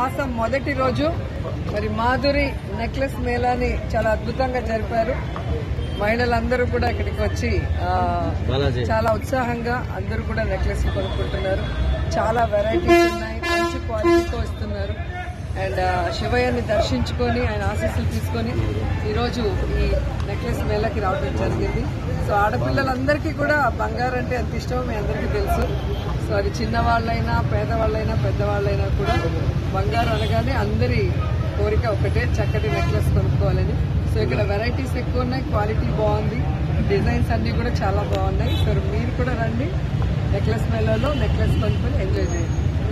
మాసం మొదటి రోజు మరి మాధురి నెక్లెస్ మేళాని చాలా అద్భుతంగా జరిపారు మహిళలందరూ కూడా ఇక్కడికి వచ్చి ఆ, బాలాజీ చాలా ఉత్సాహంగా అందరూ కూడా నెక్లెస్ కొనుక్కుంటున్నారు చాలా వెరైటీస్ ఉన్నాయి మంచి క్వాలిటీతో ఇస్తున్నారు అండ్ శివయ్యని దర్శించుకొని ఆయన ఆశీస్సులు తీసుకొని ఈరోజు ఈ నెక్లెస్ మేళకి రావడం జరిగింది సో ఆడపిల్లలందరికీ కూడా బంగారం అంటే ఎంత ఇష్టమో మీ అందరికీ తెలుసు సో అది చిన్నవాళ్ళైనా పేదవాళ్ళైనా పెద్దవాళ్ళైనా కూడా బంగారం అనగానే అందరి కోరిక ఒకటే చక్కటి నెక్లెస్ కొనుక్కోవాలని సో ఇక్కడ వెరైటీస్ ఎక్కువ ఉన్నాయి క్వాలిటీ బాగుంది డిజైన్స్ అన్ని కూడా చాలా బాగున్నాయి సో మీరు కూడా రండి నెక్లెస్ మేళలో నెక్లెస్ కొనుక్కొని ఎంజాయ్ చేయండి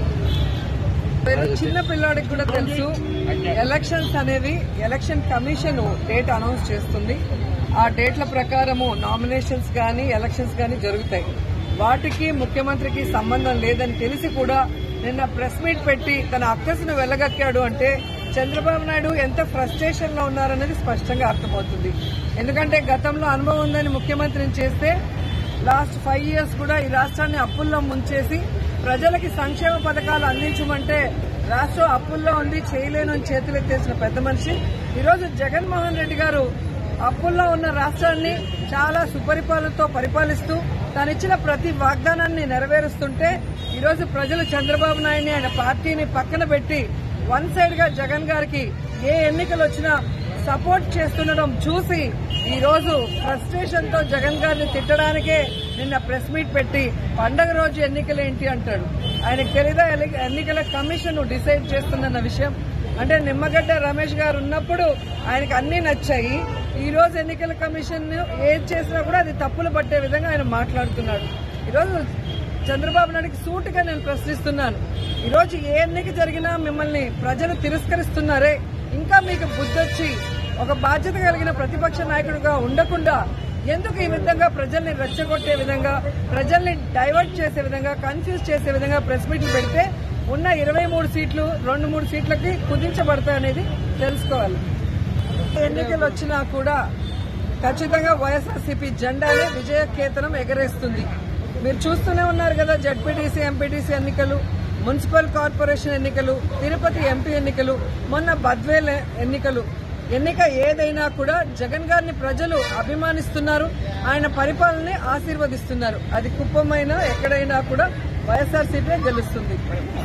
మీరు చిన్న పిల్లాడికి కూడా తెలుసు ఎలక్షన్స్ అనేవి ఎలక్షన్ కమిషన్ డేట్ అనౌన్స్ చేస్తుంది ఆ డేట్ల ప్రకారము నామినేషన్స్ కానీ ఎలక్షన్స్ కానీ జరుగుతాయి వాటికి ముఖ్యమంత్రికి సంబంధం లేదని తెలిసి కూడా నిన్న ప్రెస్ మీట్ పెట్టి తన అక్కసును వెళ్ళగక్కాడు అంటే చంద్రబాబు నాయుడు ఎంత ఫ్రస్ట్రేషన్ లో ఉన్నారనేది స్పష్టంగా అర్థమవుతుంది ఎందుకంటే గతంలో అనుభవం ఉందని ముఖ్యమంత్రిని చేస్తే లాస్ట్ ఫైవ్ ఇయర్స్ కూడా ఈ రాష్ట్రాన్ని అప్పుల్లో ముంచేసి ప్రజలకి సంక్షేమ పథకాలు అందించమంటే రాష్ట్రం అప్పుల్లో ఉంది చేయలేను అని చేతులెత్తేసిన పెద్ద మనిషి ఈరోజు జగన్మోహన్ రెడ్డి గారు అప్పుల్లో ఉన్న రాష్ట్రాన్ని చాలా సుపరిపాలనతో పరిపాలిస్తూ తానిచ్చిన ప్రతి వాగ్దానాన్ని నెరవేరుస్తుంటే ఈరోజు ప్రజలు చంద్రబాబు నాయుడిని ఆయన పార్టీని పక్కన పెట్టి వన్ సైడ్ గా జగన్ గారికి ఏ ఎన్నికలు వచ్చినా సపోర్ట్ చేస్తుండడం చూసి ఈ రోజు ఫ్రస్ట్రేషన్ తో జగన్ గారిని తిట్టడానికే నిన్న ప్రెస్ మీట్ పెట్టి పండగ రోజు ఎన్నికలు ఏంటి అంటాడు ఆయనకు తెలీదా ఎలి- ఎన్నికల కమిషన్ డిసైడ్ చేస్తుందన్న విషయం అంటే నిమ్మగడ్డ రమేష్ గారు ఉన్నప్పుడు ఆయనకు అన్ని నచ్చాయి ఈ రోజు ఎన్నికల కమిషన్ ఏది చేసినా కూడా అది తప్పులు పట్టే విధంగా ఆయన మాట్లాడుతున్నాడు ఈరోజు చంద్రబాబు నాయుడుకి సూటిగా నేను ప్రశ్నిస్తున్నాను ఈరోజు ఏ ఎన్నిక జరిగినా మిమ్మల్ని ప్రజలు తిరస్కరిస్తున్నారే ఇంకా మీకు బుద్ధొచ్చి ఒక బాధ్యత కలిగిన ప్రతిపక్ష నాయకుడిగా ఉండకుండా ఎందుకు ఈ విధంగా ప్రజల్ని రెచ్చగొట్టే విధంగా ప్రజల్ని డైవర్ట్ చేసే విధంగా కన్ఫ్యూజ్ చేసే విధంగా ప్రెస్ మీట్లు పెడితే ఉన్న ఇరవై మూడు సీట్లు రెండు మూడు సీట్లకి కుదించబడతాయి అనేది తెలుసుకోవాలి ఎన్నికలు వచ్చినా కూడా ఖచ్చితంగా వైఎస్ఆర్సీపీ జెండానే విజయకేతనం ఎగరేస్తుంది మీరు చూస్తూనే ఉన్నారు కదా జడ్పీటీసీ ఎంపీటీసీ ఎన్నికలు మున్సిపల్ కార్పొరేషన్ ఎన్నికలు తిరుపతి ఎంపీ ఎన్నికలు మొన్న బద్వేల్ ఎన్నికలు ఎన్నిక ఏదైనా కూడా జగన్ గారిని ప్రజలు అభిమానిస్తున్నారు ఆయన పరిపాలనని ఆశీర్వదిస్తున్నారు అది కుప్పమైనా ఎక్కడైనా కూడా వైఎస్ఆర్సీపీ గెలుస్తుంది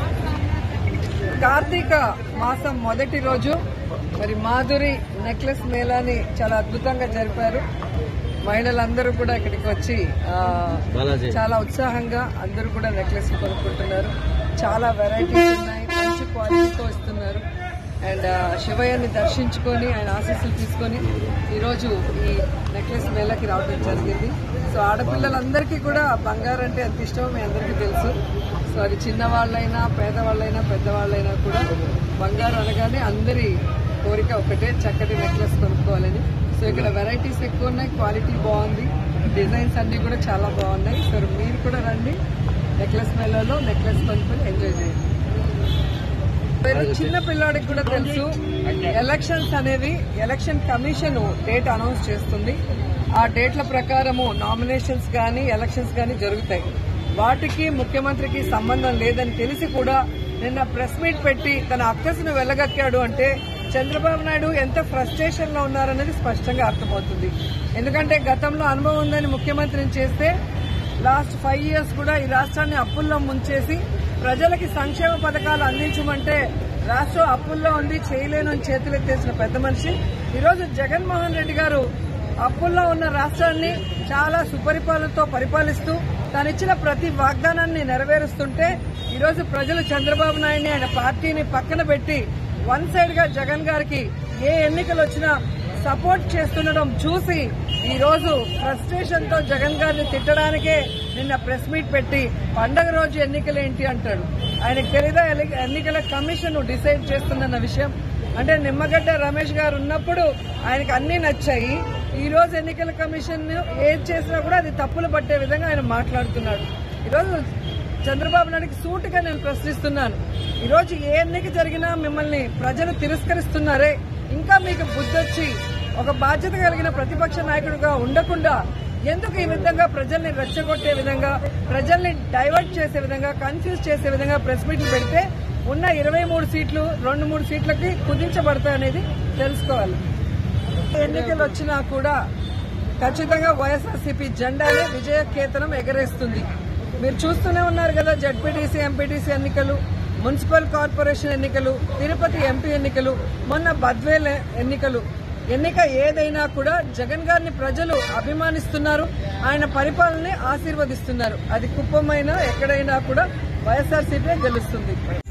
కార్తీక మాసం మొదటి రోజు మరి మాధురి నెక్లెస్ మేళాని చాలా అద్భుతంగా జరిపారు మహిళలందరూ కూడా ఇక్కడికి వచ్చి ఆ, బాలాజీ చాలా ఉత్సాహంగా అందరూ కూడా నెక్లెస్ కొనుక్కుంటున్నారు చాలా వెరైటీస్ ఉన్నాయి మంచి క్వాలిటీతో ఇస్తున్నారు అండ్ శివయ్యని దర్శించుకొని ఆయన ఆశీస్సులు తీసుకొని ఈరోజు ఈ నెక్లెస్ మేళకి రావడం జరిగింది సో ఆడపిల్లలందరికీ కూడా బంగారం అంటే ఎంత ఇష్టమో మీ అందరికీ తెలుసు సో అది చిన్నవాళ్ళైనా పేదవాళ్ళైనా పెద్దవాళ్ళైనా కూడా బంగారం అనగానే అందరి కోరిక ఒకటే చక్కటి నెక్లెస్ కొనుక్కోవాలని సో ఇక్కడ వెరైటీస్ ఎక్కువ ఉన్నాయి క్వాలిటీ బాగుంది డిజైన్స్ అన్ని కూడా చాలా బాగున్నాయి సో మీరు కూడా రండి నెక్లెస్ మేళలో నెక్లెస్ కొనుక్కొని ఎంజాయ్ చేయండి మీరు చిన్న పిల్లాడికి కూడా తెలుసు ఎలక్షన్స్ అనేవి ఎలక్షన్ కమిషన్ డేట్ అనౌన్స్ చేస్తుంది ఆ డేట్ల ప్రకారము నామినేషన్స్ కానీ ఎలక్షన్స్ కానీ జరుగుతాయి వాటికి ముఖ్యమంత్రికి సంబంధం లేదని తెలిసి కూడా నిన్న ప్రెస్ మీట్ పెట్టి తన అక్కసును వెళ్ళగక్కాడు అంటే చంద్రబాబు నాయుడు ఎంత ఫ్రస్ట్రేషన్ లో ఉన్నారనేది స్పష్టంగా అర్థమవుతుంది ఎందుకంటే గతంలో అనుభవం ఉందని ముఖ్యమంత్రిని చేస్తే లాస్ట్ ఫైవ్ ఇయర్స్ కూడా ఈ రాష్ట్రాన్ని అప్పుల్లో ముంచేసి ప్రజలకి సంక్షేమ పథకాలు అందించమంటే రాష్ట్రం అప్పుల్లో ఉంది చేయలేను అని చేతులెత్తేసిన పెద్ద మనిషి ఈరోజు జగన్మోహన్ రెడ్డి గారు అప్పుల్లో ఉన్న రాష్ట్రాన్ని చాలా సుపరిపాలనతో పరిపాలిస్తూ తానిచ్చిన ప్రతి వాగ్దానాన్ని నెరవేరుస్తుంటే ఈరోజు ప్రజలు చంద్రబాబు నాయుడిని ఆయన పార్టీని పక్కన పెట్టి వన్ సైడ్ గా జగన్ గారికి ఏ ఎన్నికలు వచ్చినా సపోర్ట్ చేస్తుండడం చూసి ఈ రోజు ఫ్రస్ట్రేషన్ తో జగన్ గారిని తిట్టడానికే నిన్న ప్రెస్ మీట్ పెట్టి పండగ రోజు ఎన్నికలు ఏంటి అంటాడు ఆయనకు తెలీదా ఎలి- ఎన్నికల కమిషన్ డిసైడ్ చేస్తుందన్న విషయం అంటే నిమ్మగడ్డ రమేష్ గారు ఉన్నప్పుడు ఆయనకు అన్ని నచ్చాయి ఈ రోజు ఎన్నికల కమిషన్ ఏది చేసినా కూడా అది తప్పులు పట్టే విధంగా ఆయన మాట్లాడుతున్నాడు ఈరోజు చంద్రబాబు నాయుడుకి సూటిగా నేను ప్రశ్నిస్తున్నాను ఈరోజు ఏ ఎన్నిక జరిగినా మిమ్మల్ని ప్రజలు తిరస్కరిస్తున్నారే ఇంకా మీకు బుద్ధొచ్చి ఒక బాధ్యత కలిగిన ప్రతిపక్ష నాయకుడిగా ఉండకుండా ఎందుకు ఈ విధంగా ప్రజల్ని రెచ్చగొట్టే విధంగా ప్రజల్ని డైవర్ట్ చేసే విధంగా కన్ఫ్యూజ్ చేసే విధంగా ప్రెస్ మీట్లు పెడితే ఉన్న ఇరవై మూడు సీట్లు రెండు మూడు సీట్లకి కుదించబడతాయి అనేది తెలుసుకోవాలి ఎన్నికలు వచ్చినా కూడా ఖచ్చితంగా వైఎస్ఆర్సీపీ జెండానే విజయకేతనం ఎగరేస్తుంది మీరు చూస్తూనే ఉన్నారు కదా జడ్పీటీసీ ఎంపీటీసీ ఎన్నికలు మున్సిపల్ కార్పొరేషన్ ఎన్నికలు తిరుపతి ఎంపీ ఎన్నికలు మొన్న బద్వేల్ ఎన్నికలు ఎన్నిక ఏదైనా కూడా జగన్ గారిని ప్రజలు అభిమానిస్తున్నారు ఆయన పరిపాలనని ఆశీర్వదిస్తున్నారు అది కుప్పమైనా ఎక్కడైనా కూడా వైఎస్ఆర్సీపీ గెలుస్తుంది